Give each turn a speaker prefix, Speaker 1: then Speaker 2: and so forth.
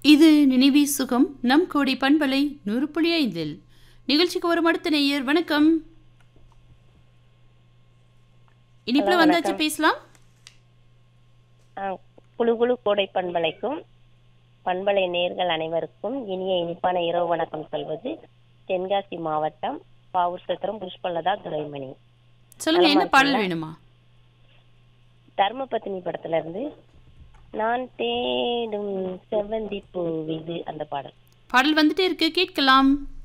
Speaker 1: இது நினைவி சுகம் நம் கோடி பண்பலை நூறு புள்ளி ஐந்தில் நிகழ்ச்சிக்கு வரும் அடுத்த நேயர் வணக்கம் இனிப்புல
Speaker 2: ஹலோ,
Speaker 1: வந்தாச்சு
Speaker 2: வணக்கம்.
Speaker 1: பேசலாம்
Speaker 2: ஆ, குழு குழு கோடை பண்பலைக்கும் பண்பலை நேர்கள் அனைவருக்கும் இனிய இனிப்பான இரவு வணக்கம் சொல்வது தென்காசி மாவட்டம் பாவூர் சத்திரம் புஷ்பலதா துரைமணி
Speaker 1: சொல்லுங்க என்ன
Speaker 2: நலமா
Speaker 1: பாடல்
Speaker 2: இருக்கீங்களா?
Speaker 1: வேணுமா
Speaker 2: தர்மபத்தினி படத்துல இருந்து நான் தேடும் செவ்வந்தி பூ இது அந்த பாடல்
Speaker 1: பாடல் வந்துட்டே இருக்கு கேட்கலாம்